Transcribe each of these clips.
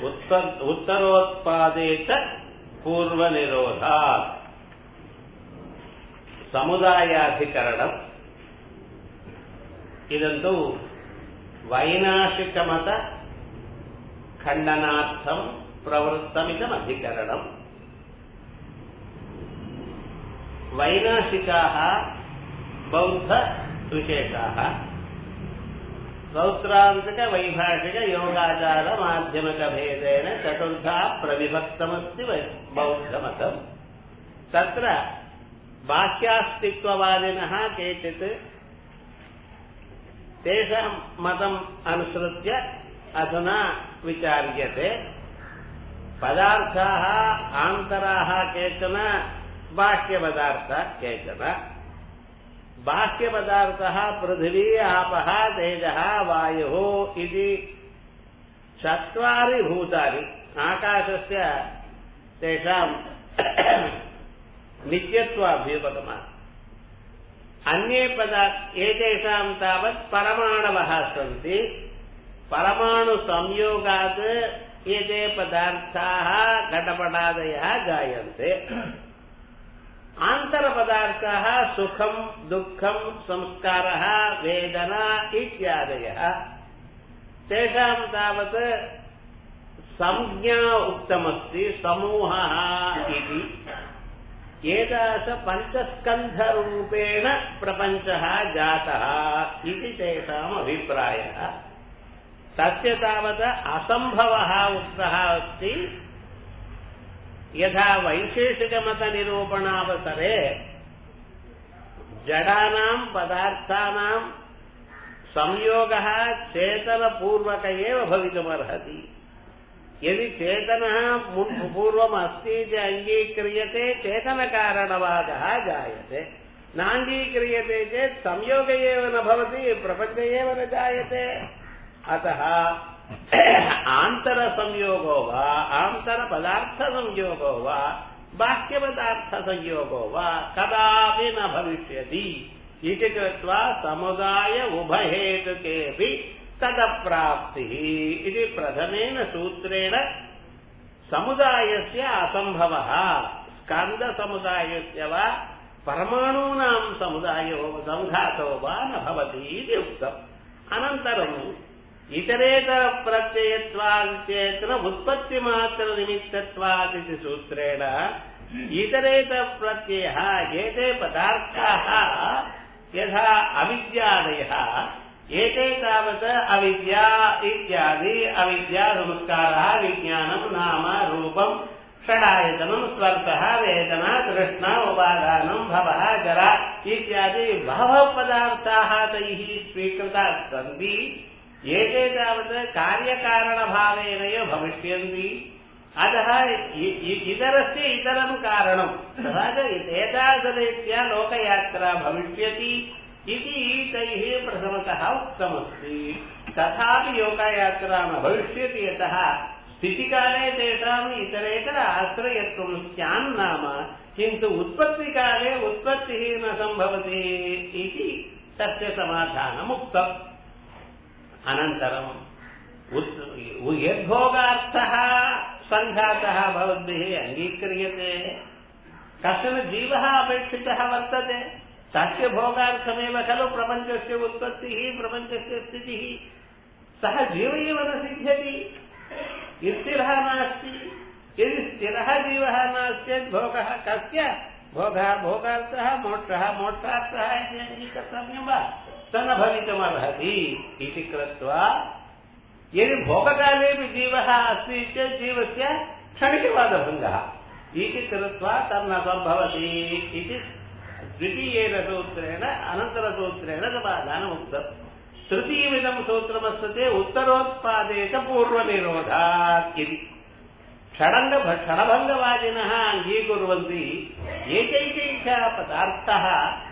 उत्तर- उत्तरोत्पादे च पूर्वनिरोधात् समुदायाधिकरणम् इदन्तु वैनाशिकमत खण्डनार्थं प्रवृत्तमिदमधिकरणम् वैनाशिकाः बौद्धविशेषाः सौत्रान्तिक वैभाषिक योगाचार माध्यमिक भेदेन चतुर्धा प्रविभक्तमस्ति वै- बौद्धमतम् तत्र बाह्यास्तित्ववादिनः केचित् तेषां मतम् अनुसृत्य अधुना विचार्यते पदार्थाः आन्तराः केचन बाह्यपदार्थाः केचन बाह्यपदार्थः पृथिवी आपः तेजः वायुः इति चत्वारि भूतानि आकाशस्य तेषां नित्यत्वाभ्युपगमः अन्ये पदार्थ एतेषां तावत् परमाणवः सन्ति परमाणुसंयोगात् एते पदार्थाः घटपटादयः जायन्ते आन्तरपदार्थाः सुखं दुःखं संस्कारः वेदना इत्यादयः तेषां तावत् संज्ञा उक्तमस्ति समूहः इति एतादृश पञ्चस्कन्धरूपेण प्रपञ्चः जातः इति तेषाम् अभिप्रायः तस्य तावत् असम्भवः उक्तः अस्ति यथा वैशेषिकमतनिरूपणावसरे जडानां पदार्थानां संयोगः चेतनपूर्वक एव भवितुमर्हति यदि चेतनः मु- पूर्वम् अस्ति इति अङ्गीक्रियते चेतनकारणवादः जायते नाङ्गीक्रियते चेत् संयोग एव न भवति प्रपञ्च एव न जायते अतः आन्तरसंयोगो वा आन्तरपदार्थसंयोगो वा बाह्यपदार्थसंयोगो वा कदापि न भविष्यति इति कृत्वा समुदाय उभहेतुकेऽपि तदप्राप्तिः इति प्रथमेन सूत्रेण समुदायस्य असम्भवः स्कन्दसमुदायस्य वा परमाणूनां समुदायो सङ्घातो वा न भवति इति उक्तम् अनन्तरम् इतरेतरप्रत्ययत्वात् चेत् न उत्पत्तिमात्रनिमित्तत्वात् इति सूत्रेण इतरेतरप्रत्ययः एते पदार्थाः यथा अविद्यादयः एते तावत् अविद्या इत्यादि अविद्या संस्कारः विज्ञानं नाम रूपं षडायतनं स्वर्गः वेदना तृष्णा उपादानं भवः जरा इत्यादि बहवः पदार्थाः तैः स्वीकृताः सन्ति एते तावत् कार्यकारणभावेनैव भविष्यन्ति अतः इ- इ- इतरस्य इतरं कारणं तथा च एतादृशरीत्या लोकयात्रा भविष्यति इति तैः प्रथमतः उक्तमस्ति तथापि लोकयात्रा न भविष्यति यतः स्थितिकाले तेषाम् इतरेतर आश्रयत्वं स्यान्नाम किन्तु उत्पत्तिकाले उत्पत्तिः न सम्भवति इति तस्य समाधानम् उक्तम् अनन्तरम् उत्- यद्भोगार्थः सङ्घातः भवद्भिः अङ्गीक्रियते कश्चन जीवः अपेक्षितः वर्तते तस्य भोगार्थमेव खलु प्रपञ्चस्य उत्पत्तिः प्रपञ्चस्य स्थितिः सः जीव एव न सिद्ध्यति स्थिरः नास्ति यदि स्थिरः जीवः नास्ति चेत् भोगः कस्य भोगः भोगार्थः मोक्षः मोक्षार्थः इति अङ्गीकर्तव्यं वा स न भवितुमर्हति इति कृत्वा यदि भोगकालेपि जीवः अस्ति चेत् जीवस्य क्षणिकवादभङ्गः इति कृत्वा तन्न सम्भवति इति द्वितीयेन सूत्रेण अनन्तरसूत्रेण समाधानम् उक्तम् तृतीयमिदं सूत्रमस्ति उत्तरोत्पादे च पूर्वनिरोधात् इति षडङ्ग षडभङ्गवादिनः अङ्गीकुर्वन्ति एकैकैकः पदार्थः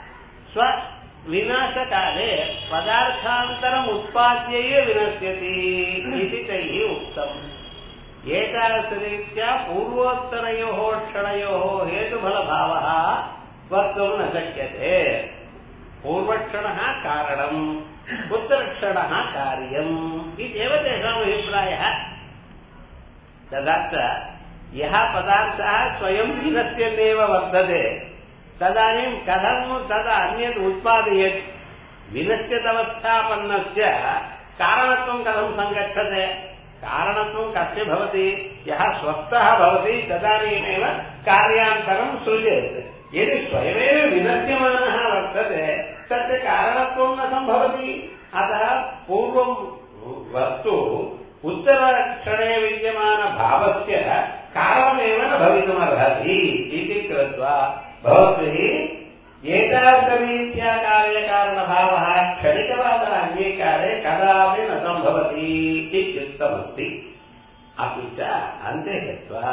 स्वविनाशकाले पदार्थान्तरम् उत्पाद्यैव विनश्यति इति तैः उक्तम् एतादृशरीत्या पूर्वोत्तरयोः क्षणयोः हेतुफलभावः वक्तुं न शक्यते पूर्वक्षणः कारणम् उत्तरक्षणः कार्यम् इत्येव तेषाम् अभिप्रायः तदाच यः पदार्थः स्वयं विनश्यन्नेव वर्तते तदानीं कथं तद् अन्यत् उत्पादयेत् विनश्यतवस्थापन्नस्य कारणत्वं कथं सङ्गच्छते कारणत्वं कस्य भवति यः स्वस्थः भवति तदानीमेव कार्यान्तरं सृजेत् यदि स्वयमेव विनश्यमानः वर्तते तस्य कारणत्वं न सम्भवति अतः पूर्वं वस्तु उत्तरक्षणे विद्यमानभावस्य कारणमेव न भवितुमर्हति इति कृत्वा भवद्भिः एतादृशरीत्या कार्यकारणभावः क्षणिकवादः अङ्गीकारे कदापि न सम्भवति इत्युक्तमस्ति अपि च अन्ते गत्वा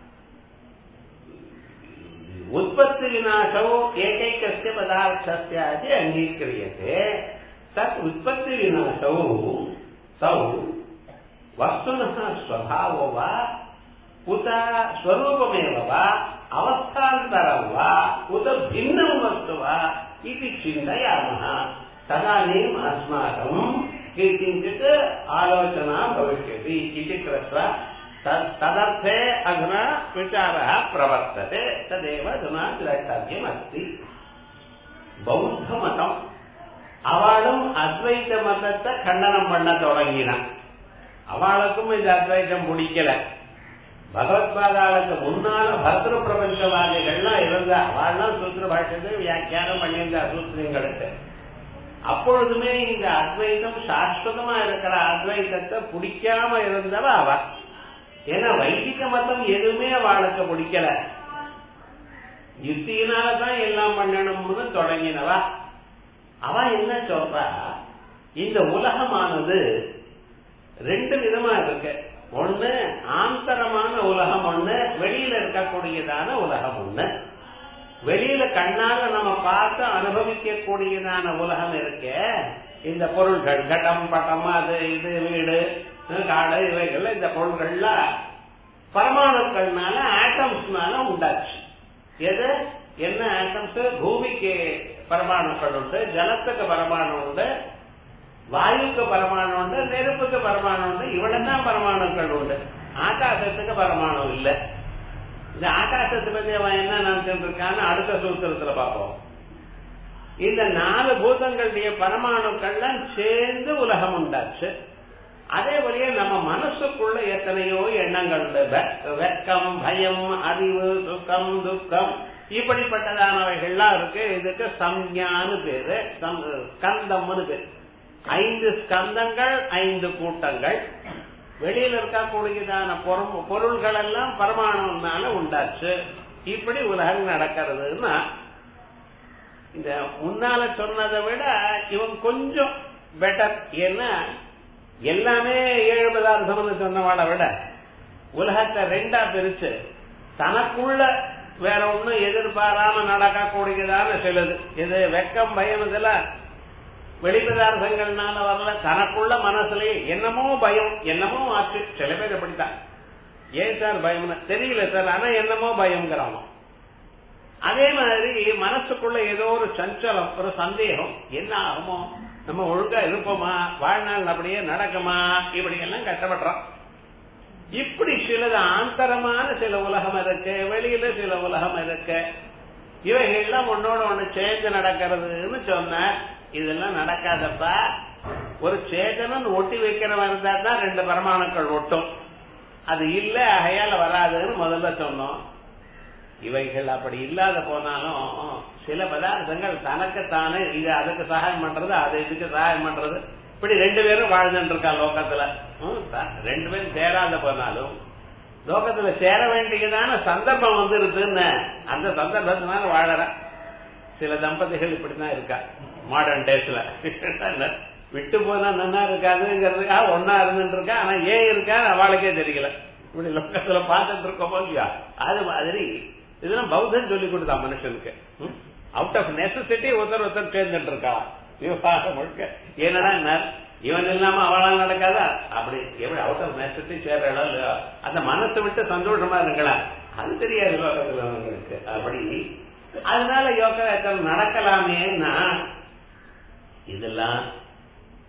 उत्पत्तिविनाशौ एकैकस्य पदार्थस्य इति अङ्गीक्रियते तत् उत्पत्तिविनाशौ तौ वस्तुनः स्वभावो वा उत स्वरूपमेव वा अवस्थान्तरं वा उत भिन्नं वस्तु वा इति चिन्तयामः तदानीम् अस्माकं किञ्चित् आलोचना भविष्यति इति कृत्वा तदर्थे अधुना विचारः प्रवर्तते तदेव अधुना द्रष्टव्यमस्ति பௌத்தமதம் அவளும் அத்வைத மதத்தை கண்டனம் பண்ண தொடங்கினான் அவளுக்கும் இந்த அத்வைதம் பிடிக்கல பகவத்பாதாளுக்கு முன்னால பத்ர பிரபஞ்சவாதிகள்லாம் இருந்த அவள்லாம் சூத்திர பாஷத்தை வியாக்கியானம் பண்ணியிருந்த சூத்திரங்களுக்கு அப்பொழுதுமே இந்த அத்வைதம் சாஸ்வதமா இருக்கிற அத்வைதத்தை பிடிக்காம இருந்தவ அவ ஏன்னா வைதிக மதம் எதுவுமே அவளுக்கு பிடிக்கல யுத்தியினாலதான் எல்லாம் பண்ணணும்னு தொடங்கினவா அவ என்ன சொல்றா இந்த உலகமானது ரெண்டு விதமா இருக்கு ஒண்ணு ஆந்தரமான உலகம் ஒண்ணு வெளியில இருக்கக்கூடியதான உலகம் ஒண்ணு வெளியில கண்ணால நம்ம பார்த்து அனுபவிக்க கூடியதான உலகம் இருக்க இந்த பொருள்கள் கட்டம் பட்டம் அது இது வீடு காடு இவைகள் இந்த பொருள்கள்லாம் பரமாணுக்கள்னால ஆட்டம்ஸ்னால உண்டாச்சு எது என்ன ஆட்டம்ஸ் பூமிக்கு பரமாணுக்கள் உண்டு ஜலத்துக்கு பரமாணு உண்டு வாயுக்கு பரமாணு உண்டு நெருப்புக்கு பரமாணு உண்டு இவ்வளவுதான் பரமாணுக்கள் உண்டு ஆகாசத்துக்கு பரமாணு இல்லை இந்த ஆகாசத்தை பத்தி அவன் என்ன நினைச்சிட்டு இருக்கான்னு அடுத்த சூத்திரத்துல பார்ப்போம் இந்த நாலு பூதங்களுடைய பரமாணுக்கள்லாம் சேர்ந்து உலகம் உண்டாச்சு அதே போலயே நம்ம மனசுக்குள்ள எத்தனையோ எண்ணங்கள் உண்டு வெக்கம் பயம் அறிவு சுகம் துக்கம் இப்படிப்பட்டதானவைகள்லாம் இருக்கு இதுக்கு சம்ஞான்னு பேரு ஸ்கந்தம்னு பேரு ஐந்து ஸ்கந்தங்கள் ஐந்து கூட்டங்கள் வெளியில இருக்கக்கூடியதான பொருள்கள் எல்லாம் பரமாணுனால உண்டாச்சு இப்படி உலகம் நடக்கிறதுன்னா இந்த முன்னால சொன்னதை விட இவன் கொஞ்சம் பெட்டர் ஏன்னா எல்லாமே ஏழு பதார்த்தம்னு சொன்னவாளை விட உலகத்தை ரெண்டா பிரிச்சு தனக்குள்ள வேற ஒண்ணும் எதிர்பாராம நடக்கக்கூடியதான சிலது இது வெக்கம் பயம் இதெல்லாம் வெளிப்பதார்த்தங்கள்னால வரல தனக்குள்ள மனசுலயே என்னமோ பயம் என்னமோ ஆச்சு சில பேர் எப்படித்தான் ஏன் சார் பயம் தெரியல சார் ஆனா என்னமோ பயம்ங்கிறான் அதே மாதிரி மனசுக்குள்ள ஏதோ ஒரு சஞ்சலம் ஒரு சந்தேகம் என்ன ஆகுமோ நம்ம ஒழுங்கா இருப்போமா வாழ்நாள் அப்படியே நடக்குமா இப்படி எல்லாம் கஷ்டப்படுறோம் இப்படி சிலது ஆந்தரமான சில உலகம் இருக்கு வெளியில சில உலகம் இருக்கு இவைகள்லாம் ஒன்னோட ஒண்ணு சேர்ந்து நடக்கிறதுன்னு சொன்ன இதெல்லாம் நடக்காதப்பா ஒரு சேதனன் ஒட்டி வைக்கிறவன் இருந்தா தான் ரெண்டு பரமாணுக்கள் ஒட்டும் அது இல்ல அகையால வராதுன்னு முதல்ல சொன்னோம் இவைகள் அப்படி இல்லாத போனாலும் சில பதார்த்தங்கள் தனக்குத்தானே இது அதுக்கு சகாயம் பண்றது அது இதுக்கு சகாயம் பண்றது இப்படி ரெண்டு பேரும் வாழ்ந்துட்டு இருக்கா லோகத்துல ரெண்டு பேரும் சேராத போனாலும் லோகத்துல சேர வேண்டியதான சந்தர்ப்பம் வந்து இருக்குன்னு அந்த சந்தர்ப்பத்தினால வாழற சில தம்பதிகள் இப்படிதான் இருக்கா மாடர்ன் டேஸ்ல விட்டு போனா நன்னா இருக்காதுங்கிறதுக்காக ஒன்னா இருந்துட்டு இருக்கா ஆனா ஏன் இருக்கா அவளுக்கே தெரியல இப்படி லோகத்துல பார்த்துட்டு இருக்கோம் இல்லையா அது மாதிரி இதெல்லாம் பௌத்தன் சொல்லி கொடுத்தா மனுஷனுக்கு அவுட் ஆஃப் நெசசிட்டி ஒருத்தர் ஒருத்தர் சேர்ந்துட்டு இருக்கா விவகாரம் முழுக்க ஏன்னா இவன் இல்லாம அவளால் நடக்காதா அப்படி எப்படி அவுட் ஆஃப் நெசசிட்டி சேர்றா இல்லையா அந்த மனசை விட்டு சந்தோஷமா இருக்கலாம் அது தெரியாது லோகத்துல அவங்களுக்கு அப்படி அதனால யோகாச்சரம் நடக்கலாமேன்னா இதெல்லாம்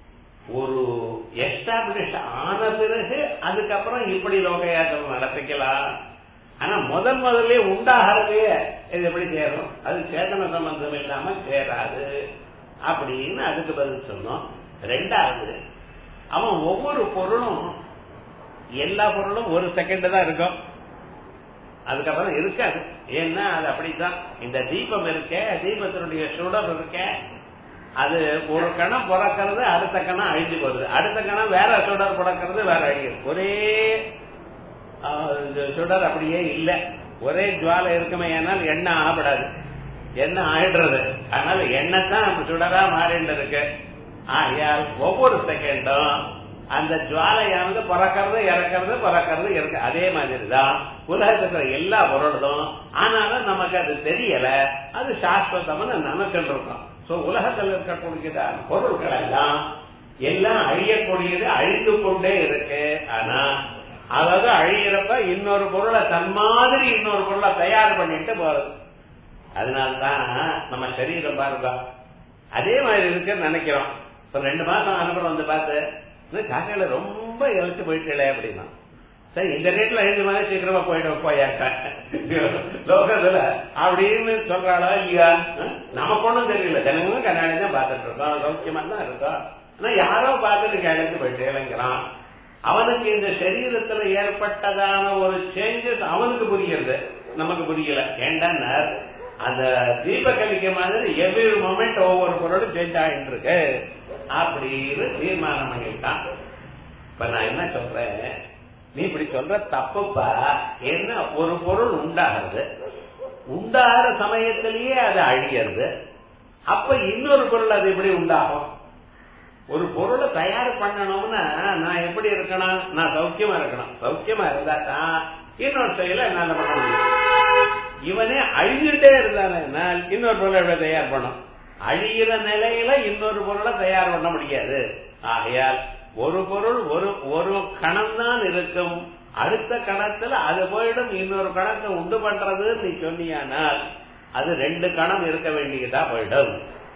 ஒரு எஸ்டாப்ளிஷ் ஆன பிறகு அதுக்கப்புறம் இப்படி லோகயாத்திரம் நடத்திக்கலாம் ஆனா முதல் முதல்ல உண்டாகிறதே இது எப்படி சேரும் அது சேதன சம்பந்தம் இல்லாம சேராது அப்படின்னு அதுக்கு பதில் சொன்னோம் ரெண்டாவது அவன் ஒவ்வொரு பொருளும் எல்லா பொருளும் ஒரு செகண்ட் தான் இருக்கும் அதுக்கப்புறம் இருக்காது ஏன்னா அது அப்படித்தான் இந்த தீபம் இருக்க தீபத்தினுடைய சுடர் இருக்க அது ஒரு கணம் பிறக்கிறது அடுத்த கணம் அழிஞ்சு போகுது அடுத்த கணம் வேற சுடர் பிறக்கிறது வேற அழியும் ஒரே சுடர் அப்படியே இல்லை ஒரே ஜுவாலை இருக்குமே ஏனால் எண்ணெய் ஆகப்படாது எண்ணெய் ஆயிடுறது அதனால எண்ணெய் தான் நம்ம சுடரா மாறிட்டு இருக்கு ஆகையால் ஒவ்வொரு செகண்டும் அந்த ஜுவாலையானது பிறக்கிறது இறக்கிறது பிறக்கிறது இருக்கு அதே மாதிரி தான் உலகத்துல எல்லா பொருளும் ஆனாலும் நமக்கு அது தெரியல அது சாஸ்வதம்னு நமக்கு இருக்கும் சோ உலகத்தில் இருக்கக்கூடியதான பொருட்கள் எல்லாம் எல்லாம் அழியக்கூடியது அழிந்து கொண்டே இருக்கு ஆனா அதாவது அழியிறப்ப இன்னொரு பொருளை தன் மாதிரி இன்னொரு பொருளை தயார் பண்ணிட்டு போறது அதனால்தான் நம்ம சரீரம் பாருங்க அதே மாதிரி இருக்குன்னு நினைக்கிறோம் இப்ப ரெண்டு மாசம் அனுபவம் வந்து பார்த்து காக்கையில ரொம்ப இழைச்சு போயிட்டு அப்படின்னா சரி இந்த ரேட்ல எழுதி மாதிரி சீக்கிரமா போயிட்டு போயாக்க லோகத்துல அப்படின்னு சொல்றாளா இல்லையா நமக்கு ஒண்ணும் தெரியல தினமும் கண்ணாடி தான் பார்த்துட்டு இருக்கோம் சௌக்கியமா தான் இருக்கோம் ஆனா யாரோ பார்த்துட்டு கிழந்து போயிட்டு இளைஞரான் அவனுக்கு இந்த சரீரத்துல ஏற்பட்டதான ஒரு சேஞ்சஸ் அவனுக்கு புரியுது நமக்கு புரியல ஏண்டான்னா அந்த தீபகலிக்க மாதிரி எவ்ரி மொமெண்ட் ஒவ்வொரு பொருளும் சேஞ்ச் ஆகிட்டு இருக்கு அப்படின்னு தீர்மானம் பண்ணிட்டான் இப்ப நான் என்ன சொல்றேன் நீ இப்படி சொல்ற தப்புப்பா என்ன ஒரு பொருள் உண்டாகிறது உண்டாகிற சமயத்திலேயே அது அழியறது அப்ப இன்னொரு பொருள் அது எப்படி உண்டாகும் ஒரு பொருளை தயார் பண்ணணும்னா நான் எப்படி இருக்கணும் நான் சௌக்கியமா இருக்கணும் சௌக்கியமா இருந்தா தான் இன்னொரு செயலை என்னால பண்ண முடியும் இவனே அழிஞ்சுட்டே இருந்தானே இன்னொரு பொருளை எப்படி தயார் பண்ணும் அழிகிற நிலையில இன்னொரு பொருளை தயார் பண்ண முடியாது ஆகையால் ஒரு பொருள் ஒரு ஒரு கணம் தான் இருக்கும் அடுத்த கணத்துல அது போயிடும் இன்னொரு கணத்தை உண்டு பண்றது நீ சொன்னியானால் அது ரெண்டு கணம் இருக்க வேண்டியதா போயிடும்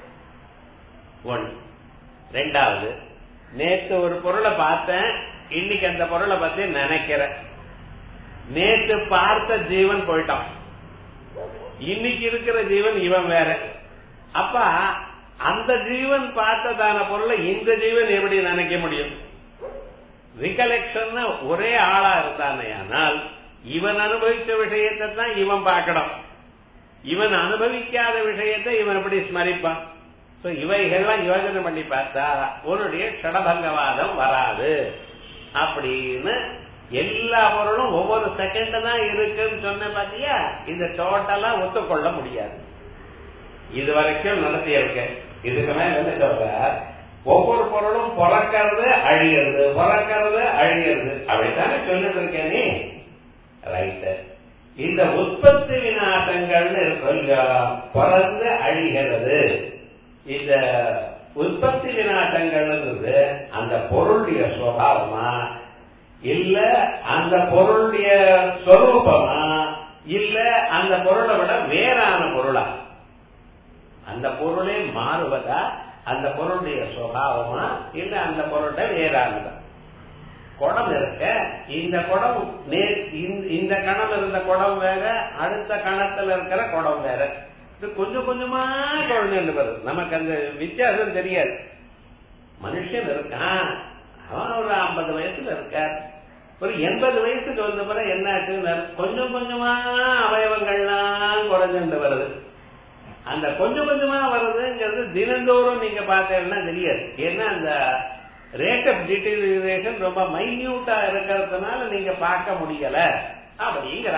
ஒன் ரெண்டாவது நேத்து ஒரு பொருளை பார்த்தேன் இன்னைக்கு அந்த பொருளை பத்தி நினைக்கிறேன் நேத்து பார்த்த ஜீவன் போயிட்டான் இன்னைக்கு இருக்கிற ஜீவன் இவன் வேற அப்ப அந்த ஜீவன் பார்த்ததான பொருளை இந்த ஜீவன் எப்படி நினைக்க முடியும் ரிகலெக்ஷன் ஒரே ஆளா இருந்தானே ஆனால் இவன் அனுபவிச்ச விஷயத்தை தான் இவன் பார்க்கணும் இவன் அனுபவிக்காத விஷயத்தை இவன் எப்படி ஸ்மரிப்பான் இவைகள்லாம் யோஜனை பண்ணி பார்த்தா உன்னுடைய க்ஷடபங்கவாதம் வராது அப்படின்னு எல்லா பொருளும் ஒவ்வொரு செகண்ட் தான் இருக்குன்னு சொன்ன பாத்தியா இந்த டோட்டலா ஒத்துக்கொள்ள முடியாது இது வரைக்கும் நடத்தி இருக்கேன் இதுக்கு மேல என்ன சொல்ற ஒவ்வொரு பொருளும் பிறக்கிறது அழியிறது பிறக்கிறது அழியிறது அப்படித்தானே சொல்லிட்டு இருக்கேன் நீ ரைட்டு இந்த உற்பத்தி விநாசங்கள்னு சொல்ல பிறந்து அழிகிறது இந்த உற்பத்தி விநாசங்கள்ன்றது அந்த பொருளுடைய சுவாவமா இல்ல அந்த பொருளுடைய ஸ்வரூபமா இல்ல அந்த பொருளை விட வேறான பொருளா அந்த பொருளே மாறுவதா அந்த பொருளுடைய சுவாவமா இல்ல அந்த பொருளை வேறானதா குடம் இருக்க இந்த குடம் இந்த கணம் இருந்த குடம் வேற அடுத்த கணத்துல இருக்கிற குடம் வேற இது கொஞ்சம் கொஞ்சமா குழந்தை வருது நமக்கு அந்த வித்தியாசம் தெரியாது மனுஷன் இருக்கான் அவன் ஒரு ஐம்பது வயசுல இருக்கார் ஒரு எண்பது வயசுக்கு வந்த பிறகு என்ன ஆச்சுன்னு கொஞ்சம் கொஞ்சமா அவயவங்கள்லாம் குறைஞ்சுட்டு வருது அந்த கொஞ்சம் கொஞ்சமா வருதுங்கிறது தினந்தோறும் நீங்க பார்த்தீங்கன்னா தெரியாது ஏன்னா அந்த ரேட் ஆஃப் டிட்டீரியேஷன் ரொம்ப மைன்யூட்டா இருக்கிறதுனால நீங்க பார்க்க முடியல அப்படிங்கிற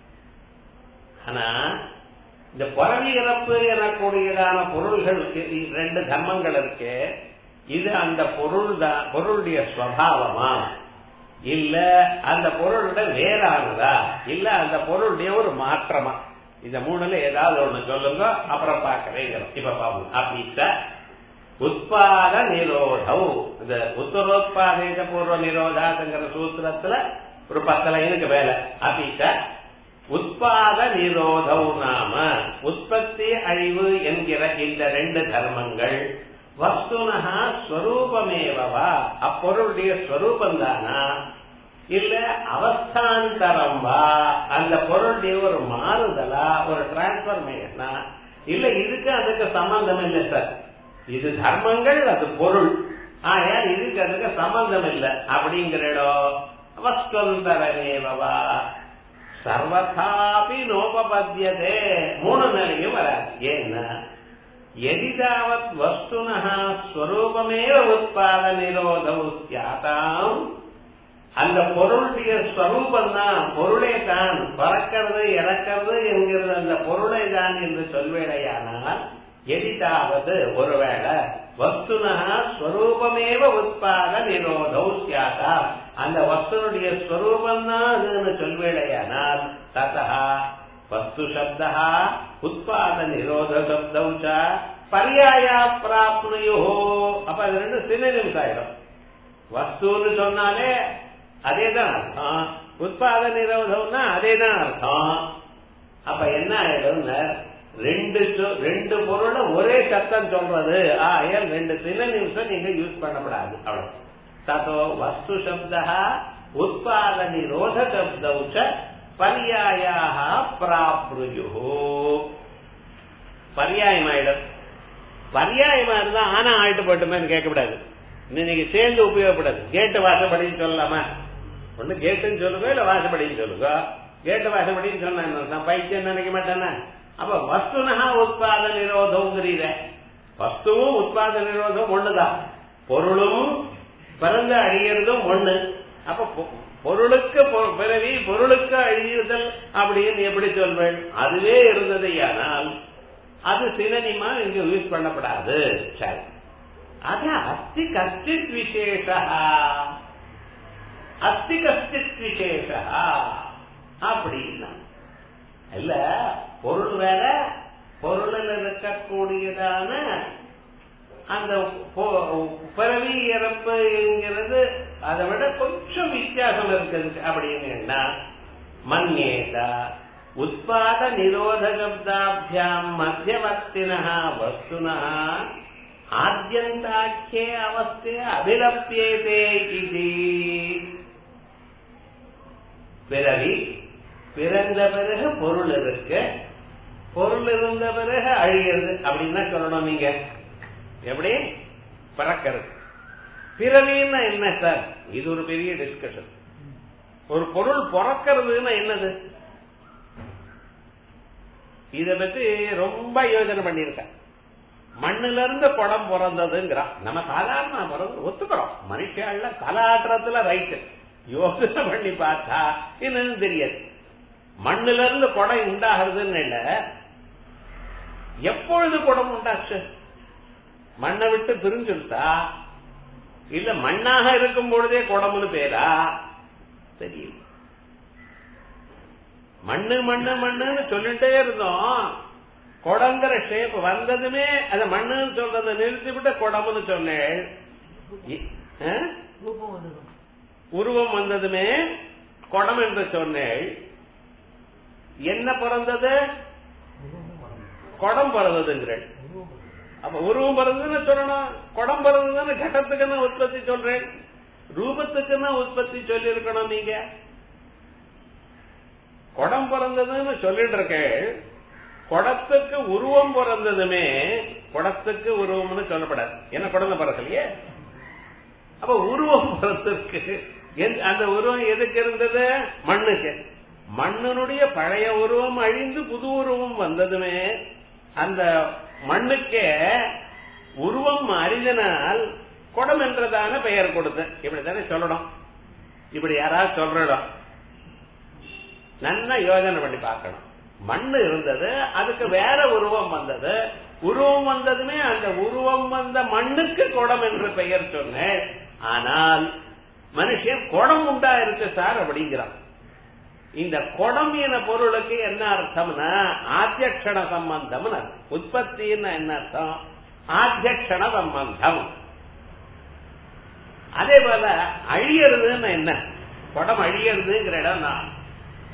ஆனா இந்த பிறவி இறப்பு எனக்கூடியதான பொருள்கள் ரெண்டு தர்மங்கள் இருக்கு இது அந்த பொருள் தான் பொருளுடைய ஸ்வபாவமா இல்ல அந்த பொருளோட வேறானதா இல்ல அந்த பொருளுடைய ஒரு மாற்றமா இந்த மூணுல ஏதாவது ஒண்ணு சொல்லுங்க அப்புறம் பாக்கிறேன் இப்ப பாப்போம் அப்படித்த உத்பாத நிரோதம் இந்த உத்தரோத்பாத பூர்வ நிரோதாங்கிற சூத்திரத்துல ஒரு பத்து லைனுக்கு மேல அப்படித்த உத்பாத நிரோதம் நாம உற்பத்தி அழிவு என்கிற இந்த ரெண்டு தர்மங்கள் வஸ்துனஹா ஸ்வரூபமேவவா அப்பொருளுடைய ஸ்வரூபம் தானா இல்ல அவஸ்தாந்தரம் வா அந்த பொருளுடைய ஒரு மாறுதலா ஒரு டிரான்ஸ்பர்மேஷனா இல்ல இதுக்கு அதுக்கு சம்பந்தம் இல்லை சார் இது தர்மங்கள் அது பொருள் ஆயா இதுக்கு அதுக்கு சம்பந்தம் இல்லை அப்படிங்கிற இடம் வஸ்துவந்தரமேவா சர்வதாபி நோபபத்தியதே மூணு நிலையும் வராது ஏன்னா எதிதாவத் வஸ்துனः ஸ்வரூபமேவ உற்பாத நிரோதம் தியாதாம் அந்த பொருளுடைய ஸ்வரூபம் தான் பொருளே தான் பறக்கிறது இறக்கிறது என்கிறது அந்த பொருளை தான் என்று சொல்வேடையானால் எதிதாவது ஒருவேளை வஸ்துனா ஸ்வரூபமேவ உற்பாத நிரோதம் சியாதா அந்த வஸ்துனுடைய ஸ்வரூபம் தான் அதுன்னு சொல்வேடையானால் ததா வஸ்து சப்தா உற்பாத நிரோத சப்தம் பரியாயா பிராப்னுயோ அப்ப அது ரெண்டு சினிம்ஸ் ஆயிடும் வஸ்துன்னு சொன்னாலே அதே தான் அர்த்தம் உற்பாத நிரோதம்னா அதே தான் அர்த்தம் அப்ப என்ன ஆயிடும்னா ரெண்டு ரெண்டு பொருளை ஒரே சத்தம் சொல்றது ஆயல் ரெண்டு சில நிமிஷம் நீங்க யூஸ் பண்ணப்படாது அவ்வளவு ததோ வஸ்து சப்தா உற்பாத நிரோத சப்தம் பரியாயாக பிராப்ருயு பரியாயமாயிடும் பரியாயமா இருந்தா ஆனா ஆயிட்டு போட்டுமேன்னு கேட்கக்கூடாது இன்னைக்கு சேர்ந்து உபயோகப்படாது கேட்டு வாசப்படின்னு சொல்லலாமா ஒண்ணு கேட்டுன்னு சொல்லுங்க இல்ல வாசப்படின்னு சொல்லுங்க கேட்டு வாசப்படின்னு சொன்னா நான் பைத்தியம் நினைக்க மாட்டேன்னா அப்ப வஸ்துனஹா உற்பாத நிரோதம்ங்கிறீர வஸ்துவும் உற்பாத நிரோதம் ஒண்ணுதான் பொருளும் பிறந்து அழியறதும் ஒண்ணு அப்ப பொருளுக்கு பிறவி பொருளுக்கு அழியுதல் அப்படின்னு எப்படி சொல்வேன் அதுவே இருந்தது ஆனால் அது சினனிமா இங்க யூஸ் பண்ணப்படாது சரி அத அஸ்தி கஷ்டித் விசேஷ அஸ்தி கஷ்டித் விசேஷ அப்படின்னா இல்ல பொருள் வேற பொருளில் இருக்கக்கூடியதான அந்த பிறவி இறப்பு என்கிறது அதை விட கொஞ்சம் வித்தியாசம் இருக்குது அப்படின்னு மன்யேதா உற்பாத நிரோதகப்தாபியாம் மத்தியவர்த்தின வஸ்துனா ஆத்தியந்தாக்கியே அவஸ்தே அபிலப்பியதே இது பிறவி பிறந்த பிறகு பொருள் இருக்கு பொருள் இருந்த பிறகு அழிகிறது அப்படின்னா சொல்லணும் நீங்க எப்படி பிறக்கிறது பிறவின்னா என்ன சார் இது ஒரு பெரிய டிஸ்கஷன் ஒரு பொருள் பிறக்கிறதுன்னா என்னது இத பத்தி ரொம்ப யோசனை பண்ணிருக்கேன் மண்ணுல இருந்து குடம் பிறந்ததுங்கிறான் நம்ம சாதாரண பிறந்து ஒத்துக்கிறோம் மனுஷால கலாட்டுறதுல ரைட்டு யோசனை பண்ணி பார்த்தா என்னன்னு தெரியாது மண்ணுல இருந்து குடம் உண்டாகிறதுன்னு இல்ல எப்பொழுது குடம் உண்டாச்சு மண்ணை விட்டு பிரிஞ்சுட்டா இல்ல மண்ணாக இருக்கும் பொழுதே குடம்னு பேரா தெரியல மண்ணு மண்ணு மண்ணுன்னு சொல்லிட்டே இருந்தோம் குடங்கிற ஷேப் வந்ததுமே அத மண்ணுன்னு சொல்றதை நிறுத்தி விட்டு குடம்னு சொன்னேன் உருவம் வந்ததுமே குடம் என்று சொன்னேன் என்ன பிறந்தது குடம் பிறந்ததுங்கிறேன் அப்ப உருவம் பிறந்ததுன்னு சொல்லணும் குடம் பிறந்ததுன்னு கட்டத்துக்குன்னு உற்பத்தி சொல்றேன் ரூபத்துக்குன்னு உற்பத்தி சொல்லி இருக்கணும் நீங்க குடம் பிறந்ததுன்னு சொல்லிட்டு இருக்கேன் குடத்துக்கு உருவம் பிறந்ததுமே குடத்துக்கு உருவம்னு சொல்லப்படாது என்ன குடந்த பிறக்கலையே அப்ப உருவம் பிறந்திருக்கு அந்த உருவம் எதுக்கு இருந்தது மண்ணுக்கு மண்ணினுடைய பழைய உருவம் அழிந்து புது உருவம் வந்ததுமே அந்த மண்ணுக்கே உருவம் அறிந்தனால் குடம் என்றதான பெயர் கொடுத்து இப்படித்தானே சொல்லணும் இப்படி யாராவது சொல்றோம் நல்லா யோசனை பண்ணி பார்க்கணும் மண்ணு இருந்தது அதுக்கு வேற உருவம் வந்தது உருவம் வந்ததுமே அந்த உருவம் வந்த மண்ணுக்கு குடம் என்று பெயர் சொன்னேன் ஆனால் மனுஷன் குடம் உண்டா இருக்கு சார் அப்படிங்கிறான் இந்த குடம் என பொருளுக்கு என்ன அர்த்தம்னா ஆத்தியக்ஷண சம்பந்தம் உற்பத்தின்னு என்ன அர்த்தம் ஆத்தியக்ஷண சம்பந்தம் அதே போல அழியறதுன்னு என்ன குடம் அழியறதுங்கிற இடம் தான்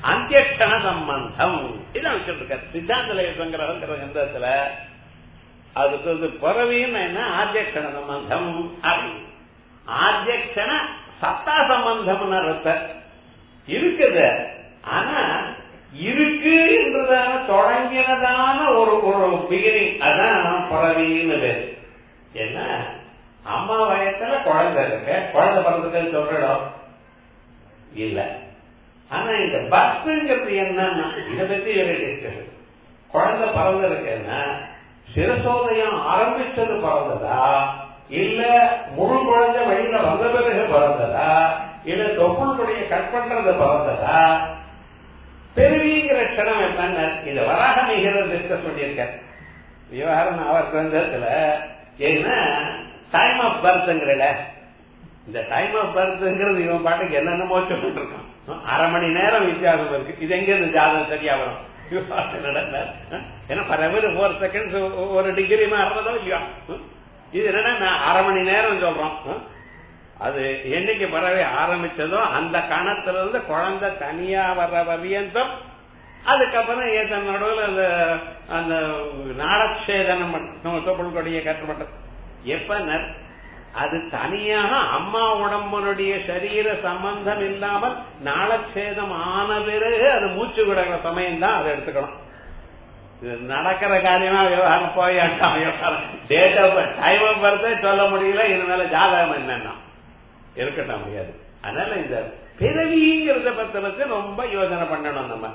அந்தியக்ஷண சம்பந்தம் இதான் வச்சுட்டு இருக்க சித்தாந்த சங்கரங்கிற கிரந்தத்துல அதுக்கு வந்து பிறவின்னு என்ன ஆத்தியக்ஷண சம்பந்தம் அப்படி ஆத்தியக்ஷண சத்தா சம்பந்தம்னு அர்த்த இருக்குது ஆனா இருக்கு என்றதான தொடங்கினதான ஒரு ஒரு பிகினிங் அதான் பிறவின்னு பேரு என்ன அம்மா வயசுல குழந்தை இருக்கு குழந்தை பிறந்ததுன்னு சொல்றோம் இல்ல ஆனா இந்த பஸ்ங்கிறது என்னன்னா இதை பத்தி டிஸ்கஷன் குழந்தை பிறந்திருக்குன்னா சிரசோதயம் ஆரம்பிச்சது பிறந்ததா இல்ல முழு குழந்தை வழியில வந்த பிறகு பிறந்ததா இல்ல தொப்புளுடைய கட் பண்றது பிறந்ததா பெருவிங்கிற க்ஷணம் என்னன்னு இத வராக மிகிறது டிஸ்கஸ் பண்ணியிருக்க விவகாரம் அவர் கிரந்தத்துல ஏன்னா டைம் ஆஃப் பர்த்ங்கிறல இந்த டைம் ஆஃப் பர்த்ங்கிறது இவன் பாட்டுக்கு என்னென்னமோ சொல்லிட்டு இருக்கான் அரை மணி நேரம் வித்தியாசம் இருக்கு இது எங்க இருந்து ஜாதகம் சரியா வரும் ஏன்னா பரவல் ஃபோர் செகண்ட்ஸ் ஒரு டிகிரி மாறுறதோ இல்லையா இது என்னன்னா நான் அரை மணி நேரம் சொல்றோம் அது என்னைக்கு பறவை ஆரம்பிச்சதோ அந்த கணத்துல இருந்து குழந்தை தனியா வர்ற பரியந்தம் அதுக்கப்புறம் ஏதன் நடுவில் அந்த அந்த நாடக்ஷேதனம் தொப்புள்கொடிய கட்டுப்பட்டது எப்ப அது தனியாக அம்மா உடம்புடைய சரீர சம்பந்தம் இல்லாமல் நாளச்சேதம் ஆன பிறகு அது மூச்சு விடுற சமயம் தான் அதை எடுத்துக்கணும் நடக்கிற காரியமா விவகாரம் போய் விவகாரம் டேட் ஆஃப் டைம் ஆஃப் பர்த்தே சொல்ல முடியல இது மேல ஜாதகம் என்னன்னா இருக்கட்டும் முடியாது அதனால இந்த பிறவிங்கிறத பத்திரத்து ரொம்ப யோசனை பண்ணணும் நம்ம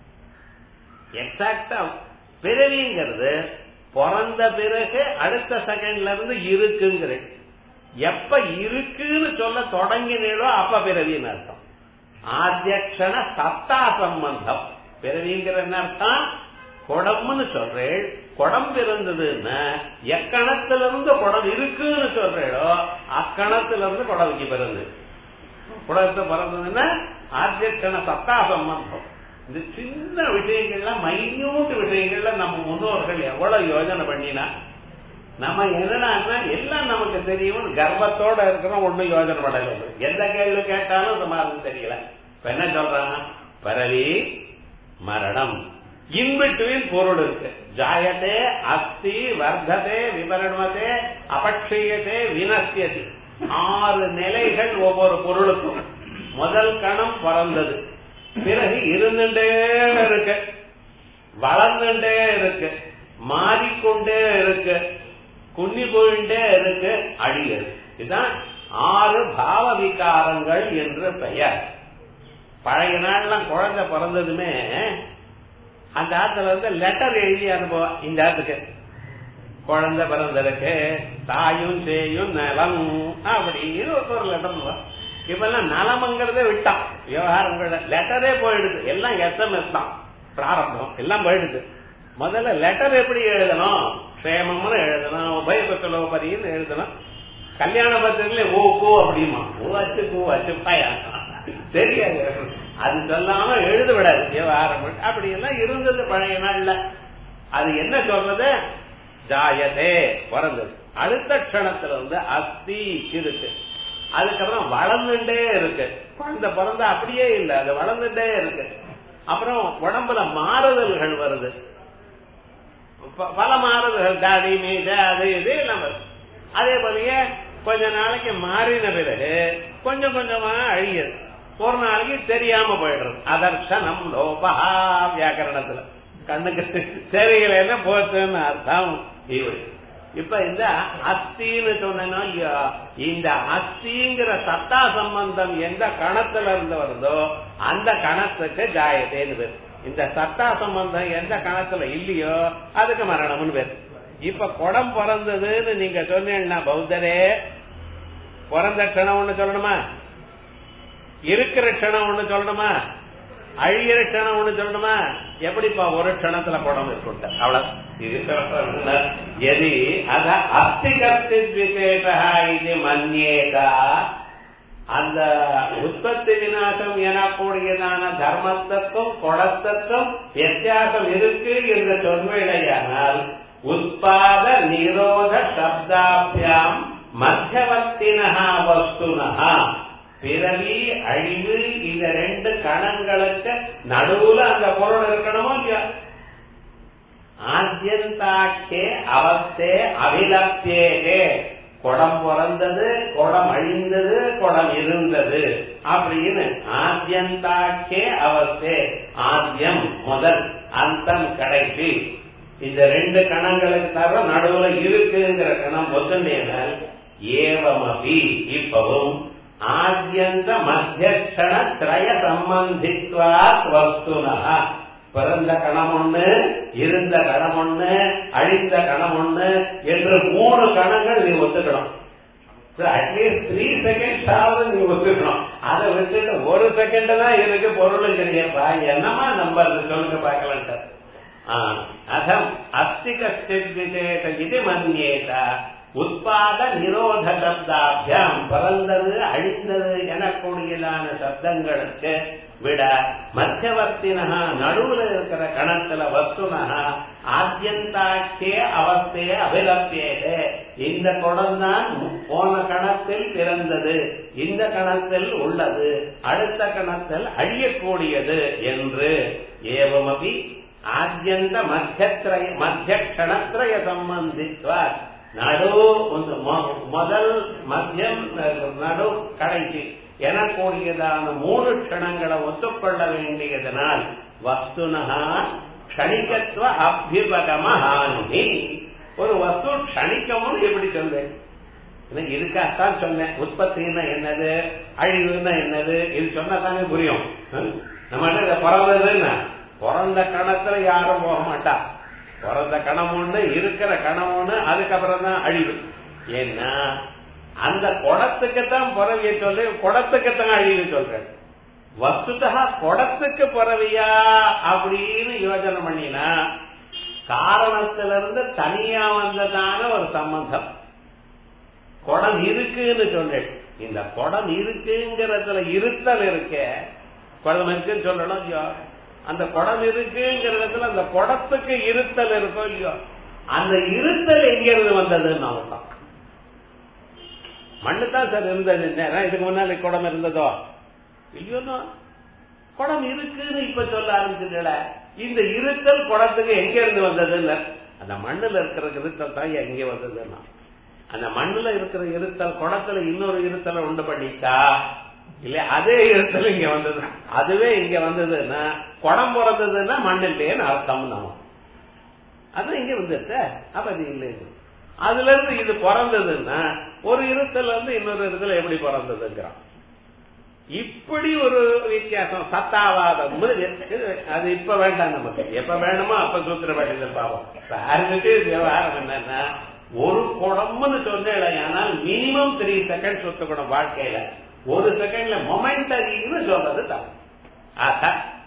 எக்ஸாக்டா பிறவிங்கிறது பிறந்த பிறகு அடுத்த செகண்ட்ல இருந்து இருக்குங்கிறது எப்ப இருக்குன்னு சொல்ல தொடங்கினீங்களோ அப்ப பிறவின்னு அர்த்தம் ஆத்தியக்ஷண சத்தா சம்பந்தம் பிறவிங்கிற என்ன அர்த்தம் குடம்னு சொல்றேன் குடம் பிறந்ததுன்னா எக்கணத்துல இருந்து குடம் இருக்குன்னு சொல்றேடோ அக்கணத்துல இருந்து குடவுக்கு பிறந்து குடத்தை பிறந்ததுன்னா ஆத்தியக்ஷண சத்தா சம்பந்தம் இந்த சின்ன விஷயங்கள்லாம் மைன்யூட் விஷயங்கள்ல நம்ம முன்னோர்கள் எவ்வளவு யோஜனை பண்ணினா நம்ம என்னன்னா எல்லாம் நமக்கு தெரியும் கர்ப்பத்தோட இருக்கிறோம் ஒண்ணும் யோஜனை பண்ணல எந்த கேள்வி கேட்டாலும் சமாதானம் தெரியல இப்ப என்ன சொல்றாங்க பரவி மரணம் இன்பிட்வீன் பொருள் இருக்கு ஜாயத்தே அஸ்தி வர்த்ததே விபரணமதே அபட்சியதே வினசியது ஆறு நிலைகள் ஒவ்வொரு பொருளுக்கும் முதல் கணம் பிறந்தது பிறகு இருந்துட்டே இருக்கு வளர்ந்துட்டே இருக்கு மாறிக்கொண்டே இருக்கு குன்னி போயிட்டே இருக்கு அழியது இதுதான் ஆறு பாவ விகாரங்கள் என்று பெயர் பழைய நாள்லாம் குழந்தை பிறந்ததுமே அந்த ஆத்துல வந்து லெட்டர் எழுதி அனுபவம் இந்த ஆத்துக்கு குழந்தை பிறந்திருக்கு தாயும் சேயும் நலம் அப்படின்னு ஒரு லெட்டர் இப்பெல்லாம் நலமங்கிறதே விட்டான் விவகாரங்கள லெட்டரே போயிடுது எல்லாம் எஸ்எம்எஸ் தான் பிராரம்பம் எல்லாம் போயிடுது முதல்ல லெட்டர் எப்படி எழுதணும் க்ஷேமம்னு எழுதணும் உபயபத்திலோபரின்னு எழுதணும் கல்யாண பத்திரிகையில ஓ கோ அப்படிமா ஓ அச்சு கூ அச்சு பாயா தெரியாது அது சொல்லாம எழுத விடாது விவகாரம் அப்படி எல்லாம் இருந்தது பழைய நாள்ல அது என்ன சொல்றது ஜாயதே பிறந்தது அடுத்த க்ஷணத்துல வந்து அஸ்தி இருக்கு அதுக்கப்புறம் வளர்ந்துட்டே இருக்கு குழந்தை பிறந்த அப்படியே இல்லை அது வளர்ந்துட்டே இருக்கு அப்புறம் உடம்புல மாறுதல்கள் வருது பல மாறுதல்கள் தாடி மீது அது இது எல்லாம் வருது அதே போலயே கொஞ்ச நாளைக்கு மாறின பிறகு கொஞ்சம் கொஞ்சமா அழியுது ஒரு நாளைக்கு தெரியாம போயிடுறது அதர்ஷனம் லோபா வியாக்கரணத்துல கண்ணுக்கு தெரியலன்னா போச்சுன்னு அர்த்தம் இப்படி இப்ப இந்த அஸ்தின்னு சொன்னா இந்த அஸ்திங்கிற சத்தா சம்பந்தம் எந்த கணத்துல இருந்து வருதோ அந்த கணத்துக்கு ஜாயத்தேன்னு பேர் இந்த சத்தா சம்பந்தம் எந்த கணத்துல இல்லையோ அதுக்கு மரணம்னு பேர் இப்ப குடம் பிறந்ததுன்னு நீங்க சொன்னீங்கன்னா பௌத்தரே பிறந்த க்ஷணம் ஒண்ணு சொல்லணுமா இருக்கிற க்ஷணம் ஒண்ணு சொல்லணுமா அழியிற க்ஷணம் ஒண்ணு சொல்லணுமா எப்படிப்பா ஒரு க்ஷணத்துல குடம் இருக்கு அவ்வளவு எதி அத அஸ்திகர்த்தி விசேஷா இது மன்யேதா அந்த உற்பத்தி விநாசம் எனக்கூடியதான தர்மத்திற்கும் குடத்திற்கும் வித்தியாசம் இருக்கு என்று சொல்வேடையானால் உற்பாத நிரோத சப்தாபியாம் மத்தியவர்த்தினா வஸ்துனா பிறவி அழிவு இந்த ரெண்டு கணங்களுக்கு நடுவுல அந்த பொருள் இருக்கணுமோ இல்லையா ஆத்தியந்தாக்கே அவஸ்தே அபிலப்தியே குடம் பிறந்தது குடம் அழிந்தது குடம் இருந்தது அப்படின்னு ஆத்தியந்தாக்கே அவஸ்தே ஆத்தியம் முதல் அந்தம் கடைசி இந்த ரெண்டு கணங்களுக்கு தவிர நடுவுல இருக்குங்கிற கணம் ஒத்துண்டேனால் ஏவமபி இப்பவும் ஆத்தியந்த மத்தியக்ஷண திரய சம்பந்தித்வா வஸ்துனா பிறந்த கணம் ஒண்ணு இருந்த கணம் ஒண்ணு அழிந்த கணம் ஒண்ணு என்று மூணு கணங்கள் நீ ஒத்துக்கணும் அட்லீஸ்ட் த்ரீ செகண்ட்ஸ் ஆகுது நீ ஒத்துக்கணும் அதை வச்சுட்டு ஒரு செகண்ட் தான் இருக்கு பொருள் தெரியப்பா என்னமா நம்பர் சொல்லுங்க பார்க்கலான்ட்டு அகம் அஸ்தி கஷ்டித் விசேஷ இது மன்யேத உற்பாத நிரோத சப்தாபியாம் பிறந்தது அழிந்தது எனக்கூடியதான சப்தங்களுக்கு விட மத்தியவர்த்தினா நடுவுல இருக்கிற கணத்துல வஸ்துனகா ஆத்தியந்தாக்கே அவஸ்தைய அபிலப்பியதே இந்த குடம் தான் போன கணத்தில் பிறந்தது இந்த கணத்தில் உள்ளது அடுத்த கணத்தில் அழியக்கூடியது என்று ஏவமபி ஆத்தியந்த மத்தியத்திரய மத்திய கணத்திரய சம்பந்தித்வார் நடு முதல் மத்தியம் நடு கடைசி எனக்கூடியதான மூணு க்ஷணங்களை ஒத்துக்கொள்ள வேண்டியதனால் வஸ்துனகா க்ஷணிகத்துவ அபிபகமஹானி ஒரு வஸ்து க்ஷணிக்கமும் எப்படி சொல்வேன் இதுக்காகத்தான் சொன்னேன் உற்பத்தின்னா என்னது அழிவுன்னா என்னது இது சொன்னதானே புரியும் நம்ம இதை பிறந்ததுன்னா பிறந்த கணத்துல யாரும் போக மாட்டா பிறந்த கணம் ஒண்ணு இருக்கிற கணம் ஒண்ணு அதுக்கப்புறம் தான் அழிவு ஏன்னா அந்த குடத்துக்குத்தான் பிறவிய சொல்லி குடத்துக்குத்தான் அழிவு சொல்றேன் வஸ்துதா குடத்துக்கு பிறவியா அப்படின்னு யோஜனை பண்ணினா காரணத்திலிருந்து தனியா வந்ததான ஒரு சம்பந்தம் குடம் இருக்குன்னு சொல்றேன் இந்த குடம் இருக்குங்கிறதுல இருத்தல் இருக்க குடம் இருக்குன்னு சொல்லணும் ஐயோ அந்த குடம் இருக்குங்கிறதுல அந்த குடத்துக்கு இருத்தல் இருக்கும் இல்லையோ அந்த இருத்தல் எங்க இருந்து வந்ததுன்னு அவன் மண்ணு தான் சார் இருந்தது இதுக்கு முன்னாடி குடம் இருந்ததோ இல்லையோனோ குடம் இருக்குன்னு இப்ப சொல்ல ஆரம்பிச்சுட்டல இந்த இருத்தல் குடத்துக்கு எங்க இருந்து வந்ததுன்னு அந்த மண்ணுல இருக்கிற இருத்தல் தான் எங்க வந்ததுன்னா அந்த மண்ணுல இருக்கிற இருத்தல் குடத்துல இன்னொரு இருத்தலை உண்டு பண்ணிட்டா இல்ல அதே இருத்தல் இங்க வந்தது அதுவே இங்க வந்ததுன்னா குடம் பிறந்ததுன்னா மண் இல்லையேன்னு அர்த்தம் நம்ம அதான் இங்க வந்துருச்ச அப்ப அது இல்லைன்னு அதுல இருந்து இது பிறந்ததுன்னா ஒரு இருத்தல் வந்து இன்னொரு இருத்தல் எப்படி பிறந்ததுங்கிறான் இப்படி ஒரு வித்தியாசம் சத்தாவாதம் அது இப்ப வேண்டாம் நமக்கு எப்ப வேணுமோ அப்ப சூத்திர வேண்டியது பாவம் யாருக்கிட்டே விவகாரம் என்னன்னா ஒரு குடம்னு சொன்னேன் ஆனால் மினிமம் த்ரீ செகண்ட் சுத்தக்கூடும் வாழ்க்கையில ஒரு செகண்ட்ல மொமெண்டரின்னு சொல்றது தான் ஆக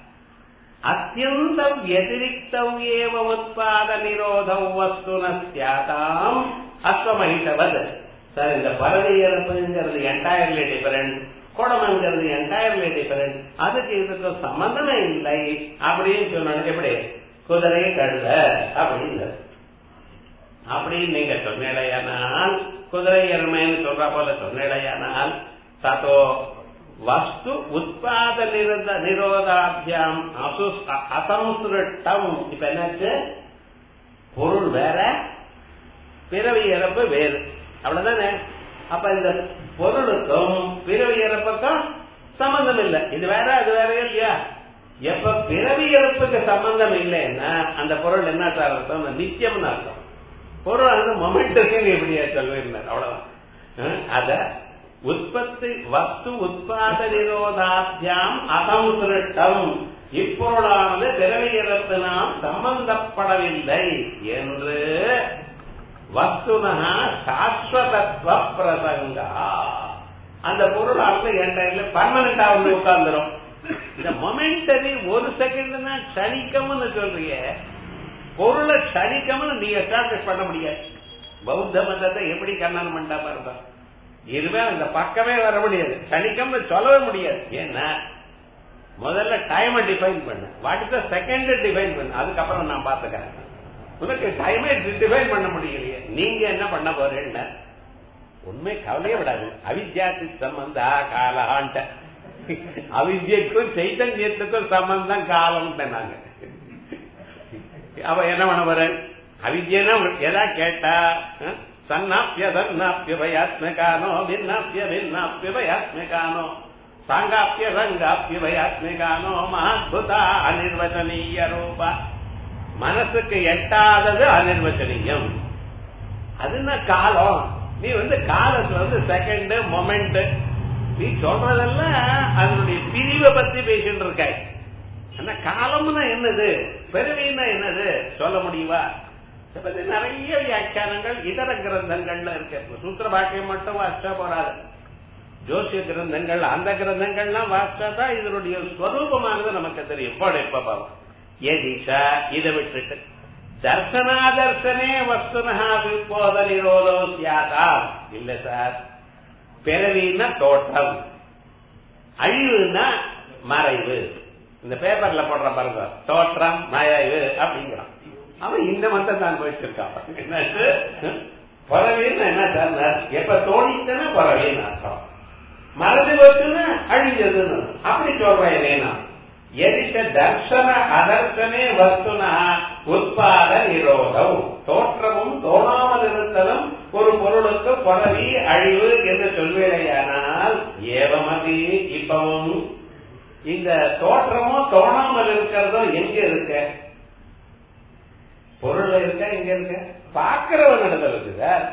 அத்தியந்தம் வத்திரிக்தம் ஏவ உற்பாத நிரோதம் வஸ்துனாம் அஸ்வமகிஷவது சார் இந்த பறவை இறப்புங்கிறது என்டையர்லி டிஃபரெண்ட் குடம்ங்கிறது என்டையர்லி டிஃபரெண்ட் அதுக்கு இதுக்கு சம்பந்தமே இல்லை அப்படின்னு சொன்ன எப்படி குதிரை கழுத அப்படின்னு அப்படின்னு நீங்க சொன்னேடையானால் குதிரை எருமைன்னு சொல்ற போல சொன்னேடையானால் ததோ வஸ்து உற்பாத நிரோத நிரோதாபியாம் அசம்சிருட்டம் இப்ப என்னாச்சு பொருள் வேற பிறவி இறப்பு வேறு அவ்வளவுதானே அப்ப இந்த பொருளுக்கும் பிறவி இறப்புக்கும் சம்பந்தம் இல்லை இது வேற அது வேற இல்லையா எப்ப பிறவி இறப்புக்கு சம்பந்தம் இல்லைன்னா அந்த பொருள் என்ன அர்த்தம் நித்தியம்னு அர்த்தம் பொருள் வந்து மொமெண்ட்டுக்கு எப்படியா சொல்வேன் அவ்வளவுதான் அத உற்பத்தி வஸ்து உற்பத்த நிரோதாத்தியாம் அசம்சிருட்டம் இப்பொருளானது பிறவி இறப்பினால் சம்பந்தப்படவில்லை என்று வஸ்துனா சாஸ்வதத்துவ பிரசங்கா அந்த பொருளானது என் டைம்ல பர்மனண்டா வந்து உட்கார்ந்துரும் இந்த மொமெண்டரி ஒரு செகண்ட்னா சனிக்கம்னு சொல்றீங்க பொருளை சனிக்கம்னு நீங்க எஸ்டாப்ளிஷ் பண்ண முடியாது பௌத்த மதத்தை எப்படி கண்ணன் பண்ணா பாருங்க இதுவே அந்த பக்கமே வர முடியாது சனிக்கம்னு சொல்லவே முடியாது ஏன்னா முதல்ல டைமை டிஃபைன் பண்ணு what is the second define பண்ணு அதுக்கப்புறம் நான் பாத்துக்கிறேன் உனக்கு டைமே டிஃபைன் பண்ண முடியலையே நீங்க என்ன பண்ண போறேன்னு உண்மை கவலையே விடாது அவித்யாசி சம்பந்தா காலான்ட்ட அவித்யக்கும் சைத்தன்யத்துக்கும் சம்பந்தம் காலம் நாங்க அவ என்ன பண்ண போற அவித்யனா எதா கேட்டா அஹ், சன்னாப்பிய சன்னாப்பிய பயாத்மகானோ பின்னாப்பிய பின்னாப்பிய பயாத்மகானோ சாங்காப்பிய சங்காப்பிய பயாத்மகானோ மகாத்புதா அனிர்வச்சனீய ரூபா மனசுக்கு எட்டாதது அனிர்வச்சனீயம் அது என்ன காலம் நீ வந்து காலத்துல வந்து செகண்ட் மொமெண்ட் நீ சொல்றதெல்லாம் அதனுடைய பிரிவை பத்தி பேசிட்டு இருக்காய் ஆனா காலம்னா என்னது பிறவின்னா என்னது சொல்ல முடியுமா இதை பத்தி நிறைய வியாக்கியானங்கள் இதர கிரந்தங்கள்ல இருக்கு சூத்திர பாக்கியம் மட்டும் வாசிச்சா போறாது ஜோசிய கிரந்தங்கள் அந்த கிரந்தங்கள்லாம் வாசிச்சா தான் இதனுடைய ஸ்வரூபமானது நமக்கு தெரியும் போட இப்ப பாவம் எதிஷா இதை விட்டுட்டு தர்சனாதர்சனே வஸ்துனா விபோத நிரோதோ சியாதா இல்ல சார் பிறவின்னா தோற்றம் அழிவுன்னா மறைவு இந்த பேப்பர்ல போடுற பாருங்க தோற்றம் மறைவு அப்படிங்கிறான் அவன் இந்த மத்தம் தான் போயிட்டு இருக்கான் என்னது பறவைன்னு என்ன சார் எப்ப தோணிச்சுன்னா பறவைன்னு அர்த்தம் மறந்து போச்சுன்னா அழிஞ்சதுன்னு அப்படி சொல்றேன் இல்லையா எதிர்த்த தர்சன அதர்சனே வஸ்துனா உற்பாத நிரோதம் தோற்றமும் தோணாமல் இருத்தலும் ஒரு பொருளுக்கு பரவி அழிவு என்று சொல்வேடையானால் ஏவமதி இப்பவும் இந்த தோற்றமோ தோணாமல் இருக்கிறதோ எங்க இருக்க பொருள் இருக்க எங்க இருக்க பார்க்கிறவன் இடத்துல இருக்கு சார்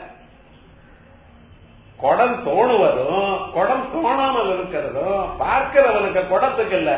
குடம் தோணுவதும் குடம் தோணாமல் இருக்கிறதும் பார்க்கிறவனுக்கு குடத்துக்கு இல்ல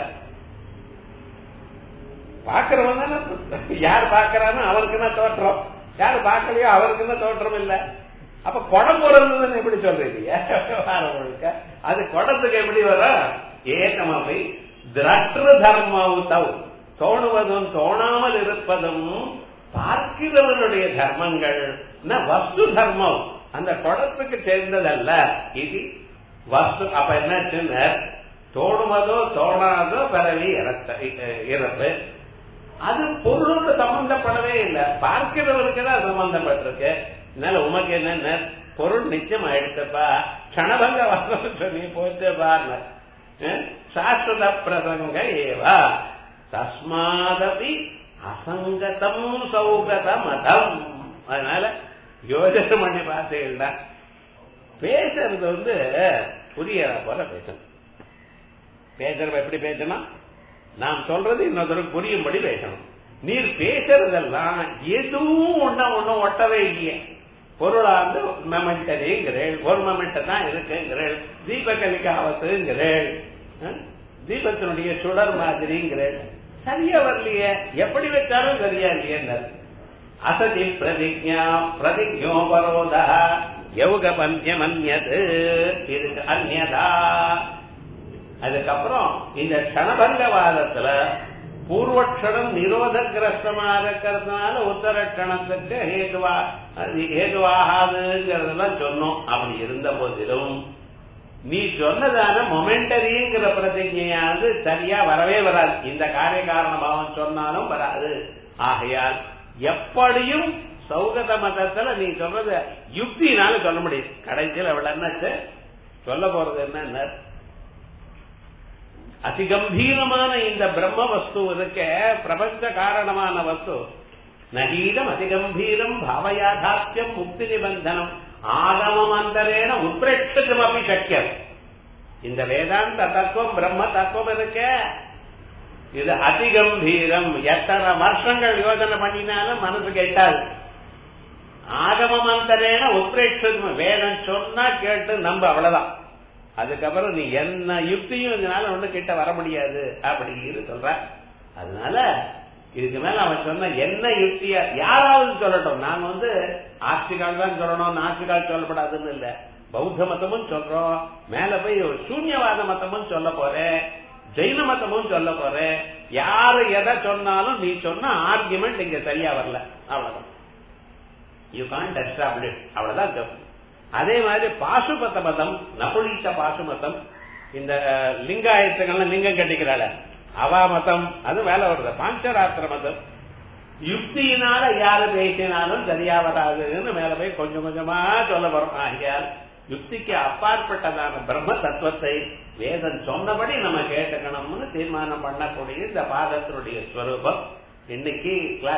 பார்க்கிறவன் தானே யார் பார்க்கறானோ அவருக்குன்னா தோற்றம் யார் பார்க்கலையோ அவருக்குன்னா தோற்றம் இல்ல அப்ப குடம் பிறந்ததுன்னு எப்படி சொல்றீங்க முழுக்க அது குடத்துக்கு எப்படி வரும் ஏகமவை திரஷ்டு தர்மவுத்தவ் தோணுவதும் தோணாமல் இருப்பதும் பார்க்கிறவனுடைய தர்மங்கள் வஸ்து தர்மம் அந்த குடத்துக்கு சேர்ந்ததல்ல இது வஸ்து அப்ப என்ன தோணுவதோ தோணாதோ பிறவி இறப்பு அது பொருளோடு சம்பந்தப்படவே இல்லை பார்க்கிறவருக்கு தான் சம்பந்தப்பட்டிருக்கு அதனால உமக்கு என்ன பொருள் நிச்சயம் ஆயிடுச்சப்பா கணபங்க வாசம் சொல்லி போச்சு பாருங்க சாஸ்வத பிரசங்க ஏவா தஸ்மாதபி அசங்கதம் சௌகத மதம் அதனால யோஜனை பண்ணி பார்த்தீங்கன்னா பேசுறது வந்து புரிய போல பேசணும் பேசுறவ எப்படி பேசணும் நாம் சொல்றது இன்னொருத்தருக்கு புரியும்படி பேசணும் நீர் பேசுறதெல்லாம் எதுவும் ஒன்ன ஒன்னும் ஒட்டவே இல்லையே பொருளாந்து மெமெண்டரிங்கிறேள் ஒரு மெமெண்ட தான் இருக்குங்கிறேள் தீபகலிக்காவத்துங்கிறேள் தீபத்தினுடைய சுடர் மாதிரிங்கிறேள் சரியா வரலையே எப்படி வச்சாலும் சரியா இல்லையே அசதி பிரதிஜா பிரதிஜோபரோத யௌக பஞ்சமன்யது இதுக்கு அந்நதா அதுக்கப்புறம் இந்த கணபங்கவாதத்துல பூர்வக்ஷணம் நிரோதகிரஸ்தமா இருக்கிறதுனால உத்தரக்ஷணத்துக்கு ஹேதுவா ஹேதுவாகாதுங்கிறதெல்லாம் சொன்னோம் அப்படி இருந்த போதிலும் நீ சொன்னதான மொமெண்டரிங்கிற பிரதிஜையானது சரியா வரவே வராது இந்த காரிய காரணமாகவும் சொன்னாலும் வராது ஆகையால் எப்படியும் சௌகத மதத்துல நீ சொல்றது யுக்தினால சொல்ல முடியும் கடைசியில் அவள் என்ன சொல்ல போறது என்ன அதிகம்பீரமான இந்த பிரம்ம வஸ்து இருக்க பிரபஞ்ச காரணமான வஸ்து நகீதம் அதிகம்பீரம் பாவயாதாத்தியம் முக்தி நிபந்தனம் ஆகமம் அந்தரேன உத்பிரேட்சம் அப்படி சக்கியம் இந்த வேதாந்த தத்துவம் பிரம்ம தத்துவம் இருக்க இது அதிகம்பீரம் எத்தனை வருஷங்கள் யோசனை பண்ணினாலும் மனசு கேட்டாது ஆகமம் அந்தரேன உத்பிரேட்சம் வேதம் சொன்னா கேட்டு நம்ப அவ்வளவுதான் அதுக்கப்புறம் நீ என்ன யுக்தியும் இதனால ஒண்ணு கிட்ட வர முடியாது அப்படின்னு சொல்ற அதனால இதுக்கு மேல அவன் சொன்ன என்ன யுக்திய யாராவது சொல்லட்டும் நாங்க வந்து ஆஸ்திகால் தான் சொல்லணும் நாஸ்திகால் சொல்லப்படாதுன்னு இல்ல பௌத்த மதமும் சொல்றோம் மேல போய் சூன்யவாத மதமும் சொல்ல போறேன் ஜெயின மதமும் சொல்ல போறேன் யாரு எதை சொன்னாலும் நீ சொன்ன ஆர்குமெண்ட் இங்க சரியா வரல அவ்வளவுதான் யூ கான்ட் எஸ்டாப்ளிஷ் அவ்வளவுதான் தப்பு அதே மாதிரி பாசுபத மதம் நபுலீத்த பாசுமதம் இந்த லிங்காயத்துக்கள்லாம் லிங்கம் கட்டிக்கிறாள் அவா மதம் அது வேலை வருது பாஞ்சராத்திர மதம் யுக்தியினால யாரு பேசினாலும் சரியா வராதுன்னு மேல போய் கொஞ்சம் கொஞ்சமா சொல்ல வரும் ஆகியால் யுக்திக்கு அப்பாற்பட்டதான பிரம்ம தத்துவத்தை வேதம் சொன்னபடி நம்ம கேட்டுக்கணும்னு தீர்மானம் பண்ணக்கூடிய இந்த பாதத்தினுடைய ஸ்வரூபம் இன்னைக்கு